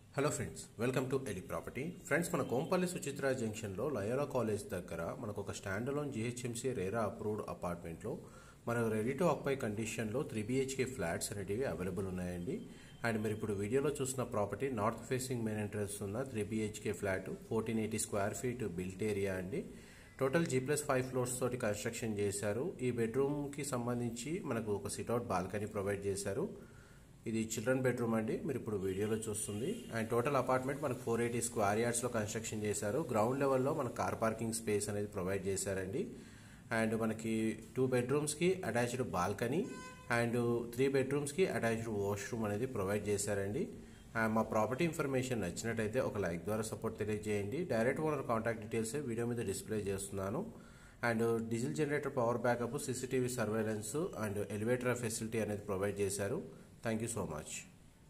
hello friends welcome to Eli Property Friends మన కోంపల్లి సుచిత్ర జంక్షన్లో Loyola college దగ్గర మనకు ఒక standalone GHMC RERA approved అపార్ట్మెంట్లో మనకు రెడీ టు ఆక్పై కండిషన్లో త్రీ బీహెచ్కే ఫ్లాట్స్ అనేటివి అవైలబుల్ ఉన్నాయండి అండ్ మీరు ఇప్పుడు వీడియోలో చూసిన property north facing main entrance ఉన్న three BHK flat fourteen eighty square feet built area అండి total G plus five floors తోటి కన్స్ట్రక్షన్ చేశారు ఈ బెడ్రూమ్కి సంబంధించి మనకు ఒక సిట్అవుట్ బాల్కనీ ప్రొవైడ్ చేశారు ఇది చిల్డ్రన్ బెడ్రూమ్ అండి మీరు ఇప్పుడు వీడియోలో చూస్తుంది అండ్ టోటల్ అపార్ట్మెంట్ మనకు ఫోర్ ఎయిటీ స్క్వేర్ యార్డ్స్లో కన్స్ట్రక్షన్ చేశారు గ్రౌండ్ లెవెల్లో మన కార్ పార్కింగ్ స్పేస్ అనేది ప్రొవైడ్ చేశారండి అండ్ మనకి టూ బెడ్రూమ్స్కి అటాచ్డ్ బాల్కనీ అండ్ త్రీ బెడ్రూమ్స్కి అటాచ్డ్ వాష్రూమ్ అనేది ప్రొవైడ్ చేశారండి అండ్ మా ప్రాపర్టీ ఇన్ఫర్మేషన్ నచ్చినట్టయితే ఒక లైక్ ద్వారా సపోర్ట్ తెలియజేయండి direct owner contact details video మీద డిస్ప్లే చేస్తున్నాను and diesel generator power backup CCTV surveillance and elevator facility అనేది ప్రొవైడ్ చేశారు థ్యాంక్ యూ సో మచ్